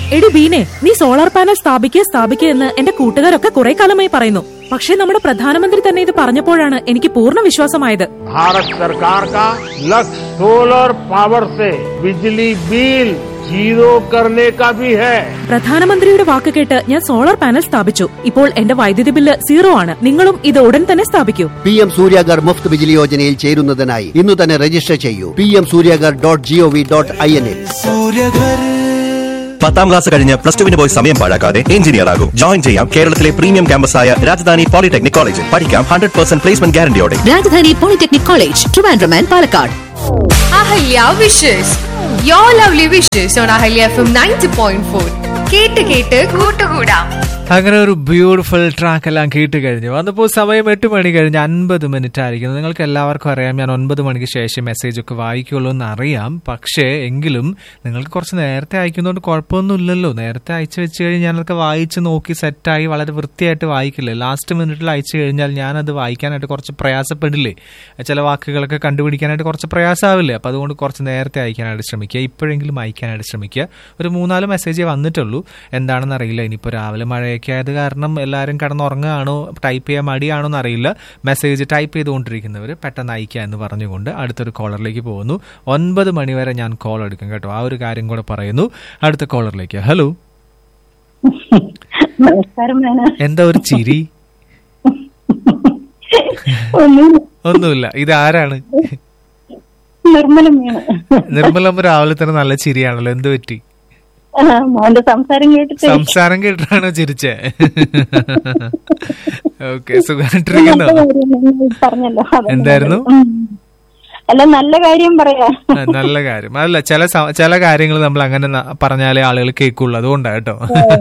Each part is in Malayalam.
എടി ബീനെ നീ സോളാർ പാനൽ സ്ഥാപിക്കുക സ്ഥാപിക്കുക എന്ന് എന്റെ കൂട്ടുകാരൊക്കെ കുറെ കാലമായി പറയുന്നു പക്ഷേ നമ്മുടെ പ്രധാനമന്ത്രി തന്നെ ഇത് പറഞ്ഞപ്പോഴാണ് എനിക്ക് പൂർണ്ണ വിശ്വാസമായത് भारत सरकार का लक्ष्य सोलर पावर से बिजली बिल जीरो करने का भी है പ്രധാനമന്ത്രിയുടെ വാക്ക് കേട്ട് ഞാൻ സോളാർ പാനൽ സ്ഥാപിച്ചു ഇപ്പോൾ എന്റെ വൈദ്യുതി ബില്ല് സീറോ ആണ് നിങ്ങളും ഇത് ഉടൻ തന്നെ സ്ഥാപിക്കൂ പി എം സൂര്യാഗർ മുഫ്ത് ബിജിലി യോജനയിൽ ചേരുന്നതിനായി ഇന്ന് തന്നെ രജിസ്റ്റർ ചെയ്യൂ P M Suryaghar dot G O V dot I N L പത്താം ക്ലാസ് കഴിഞ്ഞ് പ്ലസ് ടുവിന് പോയി സമയം പാഴാക്കാതെ എഞ്ചിനീയർ ആകും ജോയിൻ ചെയ്യാം കേരളത്തിലെ പ്രീമിയം ക്യാമ്പസായ രാജധാനി പോളിടെക്നിക് കോളേജിൽ പഠിക്കാം ഹൺഡ്രഡ് പെർസെന്റ് പ്ലേസ്മെന്റ് ഗ്യാരണ്ടിയോടെ Rajadhani polytechnic college Trivandrum and Palakkad Ahalya wishes your lovely wishes on Ahalya F M ninety point four കേട്ട് കേട്ട് കൂട്ടുകൂടാം അങ്ങനെ ഒരു ബ്യൂട്ടിഫുൾ ട്രാക്ക് എല്ലാം കേട്ട് കഴിഞ്ഞു വന്നപ്പോൾ സമയം എട്ട് മണി കഴിഞ്ഞ് അൻപത് മിനിറ്റ് ആയിരിക്കുന്നു നിങ്ങൾക്ക് എല്ലാവർക്കും അറിയാം ഞാൻ ഒൻപത് മണിക്ക് ശേഷം മെസ്സേജ് ഒക്കെ വായിക്കുള്ളൂ എന്ന് അറിയാം പക്ഷേ എങ്കിലും നിങ്ങൾക്ക് കുറച്ച് നേരത്തെ അയക്കുന്നതുകൊണ്ട് കുഴപ്പമൊന്നുമില്ലല്ലോ നേരത്തെ അയച്ചു വെച്ച് കഴിഞ്ഞ് ഞാനതൊക്കെ വായിച്ച് നോക്കി സെറ്റായി വളരെ വൃത്തിയായിട്ട് വായിക്കില്ലേ ലാസ്റ്റ് മിനിറ്റിൽ അയച്ചു കഴിഞ്ഞാൽ ഞാനത് വായിക്കാനായിട്ട് കുറച്ച് പ്രയാസപ്പെടില്ലേ ചില വാക്കുകളൊക്കെ കണ്ടുപിടിക്കാനായിട്ട് കുറച്ച് പ്രയാസമാവില്ലേ അപ്പോൾ അതുകൊണ്ട് കുറച്ച് നേരത്തെ അയക്കാനായിട്ട് ശ്രമിക്കുക ഇപ്പോഴെങ്കിലും അയക്കാനായിട്ട് ശ്രമിക്കുക ഒരു മൂന്നാല് മെസ്സേജേ വന്നിട്ടുള്ളൂ എന്താണെന്ന് അറിയില്ല ഇനിയിപ്പോൾ രാവിലെ മഴയൊക്കെ ആയത് കാരണം എല്ലാവരും കിടന്നുറങ്ങുകയാണോ ടൈപ്പ് ചെയ്യാൻ മടിയാണോ എന്ന് അറിയില്ല മെസ്സേജ് ടൈപ്പ് ചെയ്തുകൊണ്ടിരിക്കുന്നവർ പെട്ടെന്ന് അയക്കുക എന്ന് പറഞ്ഞുകൊണ്ട് അടുത്തൊരു കോളറിലേക്ക് പോകുന്നു ഒൻപത് മണിവരെ ഞാൻ കോൾ എടുക്കും കേട്ടോ ആ ഒരു കാര്യം കൂടെ പറയുന്നു അടുത്ത കോളറിലേക്ക് ഹലോ നമസ്കാരം മേന എന്താ ഒരു ചിരി ഒന്നും ഒന്നുമില്ല ഇത് ആരാണ് നിർമ്മലം വീണ് നിർമ്മലമ്മ രാവിലെ തന്നെ നല്ല ചിരിയാണല്ലോ എന്ത് പറ്റി ആ, മോന്റെ സംസാരം കേട്ടിട്ട് സംസാരം കേട്ടിട്ടാണോ ചിരിച്ചേ ഓക്കെ സുഖമായിട്ടിരിക്കുന്നോ നല്ല കാര്യം നിങ്ങൾ പറഞ്ഞല്ലോ അതൊന്നും എന്തായിരുന്നു? ഉം. അല്ല നല്ല കാര്യം പറയാ ആ, നല്ല കാര്യം അല്ല ചില സ- ചില കാര്യങ്ങൾ നമ്മൾ അങ്ങനെ ന- പറഞ്ഞാലേ ആളുകൾ കേൾക്കുള്ളൂ അതുകൊണ്ടാ കേട്ടോ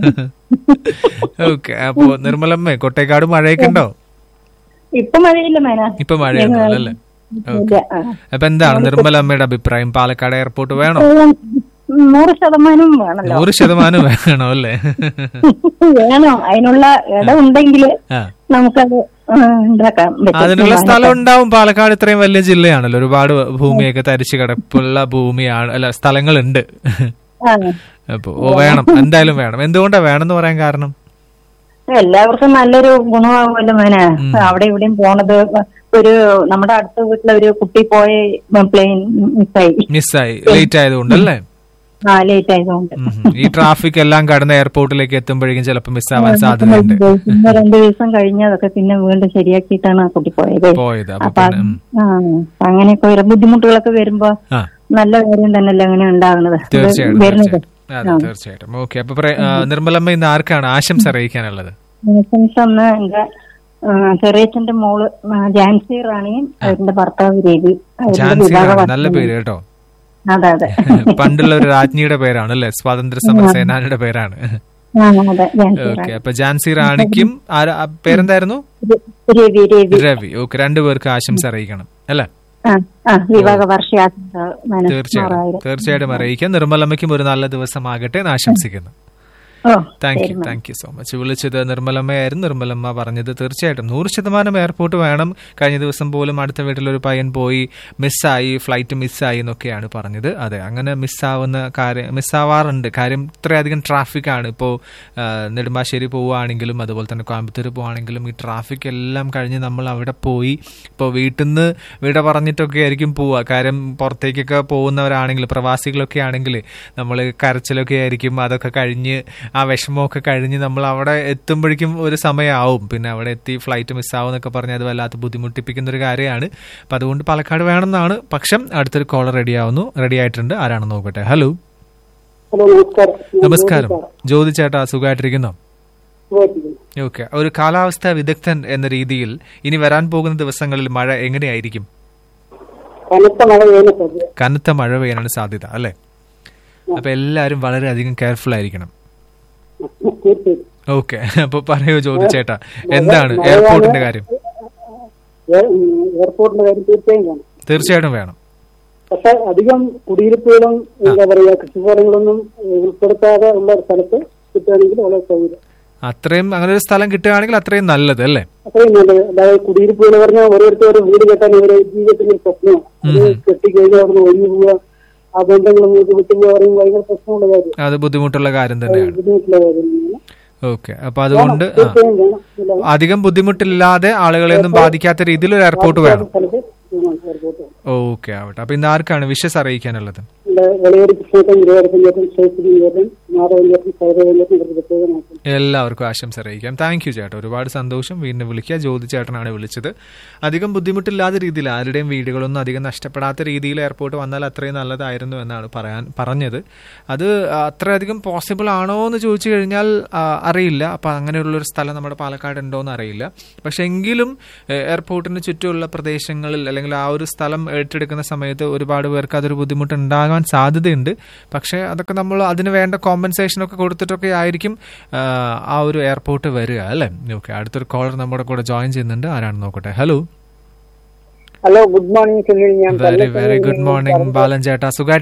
ഓക്കെ അപ്പോ നിർമ്മലമ്മേ കൊട്ടേക്കാട് മഴയൊക്കെ ഉണ്ടോ ഇപ്പൊ മഴയില്ല മേന ഇപ്പൊ മഴയൊന്നുമില്ല അല്ലേ ഓക്കെ ഇല്ല, ആ. അപ്പൊ എന്താണ് നിർമ്മലമ്മയുടെ അഭിപ്രായം പാലക്കാട് എയർപോർട്ട് വേണോ ഉം, നൂറ് ശതമാനം വേണല്ലോ നൂറ് ശതമാനം വേണോ അല്ലേ വേണം അതിനുള്ള ഇടമുണ്ടെങ്കിൽ ആ നമുക്കത് ആ, ഉണ്ടാക്കാൻ പറ്റും അതിനുള്ള സ്ഥലം ഉണ്ടാവും പാലക്കാട് ഇത്രയും വലിയ ജില്ലയാണല്ലോ ഒരുപാട് ഭൂമിയൊക്കെ തരിച്ചു കിടപ്പുള്ള ഭൂമിയാണ് അല്ല സ്ഥലങ്ങളുണ്ട് ആ. അപ്പൊ ഓ വേണം എന്തായാലും വേണം എന്തുകൊണ്ടാ വേണമെന്ന് പറയാൻ കാരണം എല്ലാവർക്കും നല്ലൊരു ഗുണമാകുമല്ലോ മോനെ അവിടെ ഇവിടെയും പോണത് ഒരു നമ്മുടെ അടുത്ത വീട്ടിലെ ഒരു കുട്ടി പോയ പ്ലെയിൻ മിസ്സായി മിസ്സായി ലേറ്റ് ആയതുകൊണ്ടല്ലേ ആ ലേറ്റ് ആയതുകൊണ്ട് ഉം ഉം. ഈ ട്രാഫിക് എല്ലാം കടന്ന് എയർപോർട്ടിലേക്ക് എത്തുമ്പോഴേക്കും ചിലപ്പോൾ മിസ്സാവാൻ സാധ്യതയുണ്ട് പിന്നെ രണ്ടു ദിവസം കഴിഞ്ഞ് അതൊക്കെ പിന്നെ വീണ്ടും ശരിയാക്കിയിട്ടാണ് ആ കുട്ടി പോയത് പോയത് അപ്പൊ അപ്പൊ പിന്നെ ഉം. ആ അങ്ങനെയൊക്കെ വരും ബുദ്ധിമുട്ടുകളൊക്കെ വരുമ്പോ ആ നല്ല കാര്യം തന്നെയല്ലേ അങ്ങനെ ഉണ്ടാകുന്നത് ഇത് തീർച്ചയായിട്ടും വരുന്നത് തീർച്ചയായിട്ടും അതെ തീർച്ചയായിട്ടും ഓക്കെ അപ്പൊ പ്ര- ആ, നിർമ്മലമ്മ ഇന്ന് ആർക്കാണ് ആശംസ അറിയിക്കാനുള്ളത് ആശംസ ഒന്ന് എന്റെ ആ, ചെറിയച്ഛന്റെ മോള് ആ, ജാൻസി റാണിയും അവരുടെ ഭർത്താവ് രവി അവരുടെ ജാൻസി വിവാഹ റാണി. വാർഷികം. നല്ല പേര് കേട്ടോ അതെ അതെ പണ്ടുള്ള ഒരു രാജ്ഞിയുടെ പേരാണ് അല്ലെ സ്വാതന്ത്ര്യ സമര സേനാനിയുടെ പേരാണ് ആ അതെ ജാൻസി ഓക്കെ റാണി അപ്പൊ ജാൻസി റാണിക്കും ആരാ- ആ പേരെന്തായിരുന്നു രവി രവി രവി ഓക്കെ രണ്ടുപേർക്ക് ആശംസ അറിയിക്കണം അല്ലേ ആ ആ വിവാഹ വാർഷികാശംസ മനസ്സ് തീർച്ചയായിട്ടും നൂറായിരം. തീർച്ചയായിട്ടും അറിയിക്കാം നിർമ്മലമ്മയ്ക്കും ഒരു നല്ല ദിവസമാകട്ടെ എന്ന് ആശംസിക്കുന്നു ഓ താങ്ക് ശരി, you ma'am. Thank you so much വിളിച്ചത് നിർമ്മലമ്മയായിരുന്നു നിർമ്മലമ്മ പറഞ്ഞത് തീർച്ചയായിട്ടും നൂറ് ശതമാനം എയർപോർട്ട് വേണം കഴിഞ്ഞ ദിവസം പോലും അടുത്ത വീട്ടിലൊരു പയ്യൻ പോയി മിസ്സായി ഫ്ലൈറ്റ് മിസ്സായി എന്നൊക്കെയാണ് പറഞ്ഞത് അതെ അങ്ങനെ മിസ്സാവുന്ന കാര്യം മിസ്സാവാറുണ്ട് കാര്യം ഇത്രയധികം ട്രാഫിക് ആണ് ഇപ്പോൾ നെടുമ്പാശ്ശേരി പോവുകയാണെങ്കിലും അതുപോലെ തന്നെ കോയമ്പത്തൂർ പോവുകയാണെങ്കിലും ഈ ട്രാഫിക് എല്ലാം കഴിഞ്ഞ് നമ്മൾ അവിടെ പോയി ഇപ്പോൾ വീട്ടിൽ നിന്ന് വീട് പറഞ്ഞിട്ടൊക്കെ ആയിരിക്കും പോവുക കാര്യം പുറത്തേക്കൊക്കെ പോകുന്നവരാണെങ്കിൽ പ്രവാസികളൊക്കെ ആണെങ്കിൽ നമ്മൾ കരച്ചിലൊക്കെ ആയിരിക്കും അതൊക്കെ കഴിഞ്ഞ് ആ വിഷമമൊക്കെ കഴിഞ്ഞ് നമ്മൾ അവിടെ എത്തുമ്പോഴേക്കും ഒരു സമയമാവും പിന്നെ അവിടെ എത്തി ഫ്ലൈറ്റ് മിസ്സാവും എന്നൊക്കെ പറഞ്ഞ് അത് വല്ലാത്ത ബുദ്ധിമുട്ടിപ്പിക്കുന്ന ഒരു കാര്യമാണ് അപ്പം അതുകൊണ്ട് പാലക്കാട് വേണമെന്നാണ് പക്ഷം അടുത്തൊരു കോളർ റെഡി ആവുന്നു റെഡി ആയിട്ടുണ്ട് ആരാണെന്ന് നോക്കട്ടെ ഹലോ ഹലോ നമസ്കാരം നമസ്കാരം ജ്യോതി ചേട്ടാ സുഖമായിട്ടിരിക്കുന്നോ ഓക്കെ ഒരു കാലാവസ്ഥാ വിദഗ്ധൻ എന്ന രീതിയിൽ ഇനി വരാൻ പോകുന്ന ദിവസങ്ങളിൽ മഴ എങ്ങനെയായിരിക്കും കനത്ത മഴ പെയ്യുന്നത് കനത്ത മഴ പെയ്യാനാണ് സാധ്യത അല്ലേ അപ്പൊ എല്ലാവരും വളരെയധികം കെയർഫുൾ ആയിരിക്കണം തീർച്ചയായും ഓക്കെ അപ്പൊ പറയൂ ജ്യോതി ചേട്ടാ എന്താണ് എയർപോർട്ടിന്റെ കാര്യം എയർപോർട്ടിന്റെ കാര്യം തീർച്ചയായും കാണും തീർച്ചയായിട്ടും വേണം പക്ഷെ അധികം കുടിയിരിപ്പുകളും എന്താ പറയാ കൃഷിസ്ഥലങ്ങളൊന്നും ഉൾപ്പെടുത്താതെ ഉള്ള ഒരു സ്ഥലത്ത് കിട്ടുകയാണെങ്കിൽ വളരെ സൗകര്യം അത്രയും അങ്ങനെ ഒരു സ്ഥലം കിട്ടുകയാണെങ്കിൽ അത്രയും നല്ലത് അല്ലേ അത്രയും നല്ലത് അതായത് കുടിയിരിപ്പുകൾ പറഞ്ഞാൽ ഓരോരുത്തരും വീട് കെട്ടാൻ ഇവരെ ജീവിതത്തിൽ ഒരു സ്വപ്നമാണ് അത് കെട്ടിക്കഴിഞ്ഞാൽ അവിടുന്ന് ഒഴിഞ്ഞു പോവുക ആ ബന്ധങ്ങൾ നമുക്ക് വിട്ടുപോയി പറയുമ്പോൾ ഭയങ്കര പ്രശ്നമുള്ള കാര്യം അത് ബുദ്ധിമുട്ടുള്ള കാര്യം തന്നെയാണ് ബുദ്ധിമുട്ടുള്ള കാര്യം തന്നെയാണ്. ഓക്കെ അപ്പൊ അതുകൊണ്ട് ആ തീർച്ചയായും വേണം ഇല്ല, അധികം ബുദ്ധിമുട്ടില്ലാതെ ആളുകളെയൊന്നും ബാധിക്കാത്ത രീതിയിൽ ഒരു എയർപോർട്ട് വേണം സ്ഥലത്ത് വേണം എയർപോർട്ട് ഓക്കെ ആവട്ടെ അപ്പൊ ഇന്ന് ആർക്കാണ് വിഷസ് അറിയിക്കാനുള്ളത് ഇവിടെ വെളിയേരി കൃഷ്ണേട്ടൻ ഗുരുവായൂരപ്പഞ്ചേട്ടൻ ശേഷിരിഞ്ചേട്ടൻ മാധവഞ്ചേട്ടൻ സൈതവഞ്ചേട്ടൻ ഇവർക്ക് പ്രത്യേകമായിട്ട് എല്ലാവർക്കും ആശംസ അറിയിക്കാം താങ്ക് യു ചേട്ടാ ഒരുപാട് സന്തോഷം വീണ്ടും വിളിക്കുക ജ്യോതി ചേട്ടനാണ് വിളിച്ചത് അധികം ബുദ്ധിമുട്ടില്ലാത്ത രീതിയിൽ ആരുടെയും വീടുകളൊന്നും അധികം നഷ്ടപ്പെടാത്ത രീതിയിൽ എയർപോർട്ട് വന്നാൽ അത്രയും നല്ലതായിരുന്നു എന്നാണ് പറയാൻ പറഞ്ഞത് അത് അത്രയധികം പോസിബിൾ ആണോ എന്ന് ചോദിച്ചു കഴിഞ്ഞാൽ ആ, അറിയില്ല അപ്പം അങ്ങനെയുള്ളൊരു സ്ഥലം നമ്മുടെ പാലക്കാട് ഉണ്ടോ എന്ന് അറിയില്ല പക്ഷെ എങ്കിലും എ- എയർപോർട്ടിന് ചുറ്റുമുള്ള പ്രദേശങ്ങളിൽ അല്ലെങ്കിൽ ആ ഒരു സ്ഥലം ഏറ്റെടുക്കുന്ന സമയത്ത് ഒരുപാട് പേർക്ക് അതൊരു ബുദ്ധിമുട്ട് ഉണ്ടാകാൻ സാധ്യതയുണ്ട് പക്ഷേ അതൊക്കെ നമ്മൾ അതിന് വേണ്ട കോമ്പൻസേഷൻ ഒക്കെ കൊടുത്തിട്ടൊക്കെ ആയിരിക്കും ആ, ആ ഒരു എയർപോർട്ട് വരിക അല്ലേ ഓക്കെ അടുത്തൊരു കോളർ നമ്മുടെ കൂടെ ജോയിൻ ചെയ്യുന്നുണ്ട് ആരാണ് നോക്കട്ടെ hello hello good morning Sunil ഞാൻ very very good morning Balan ചേട്ടാ സുഖമായിട്ട്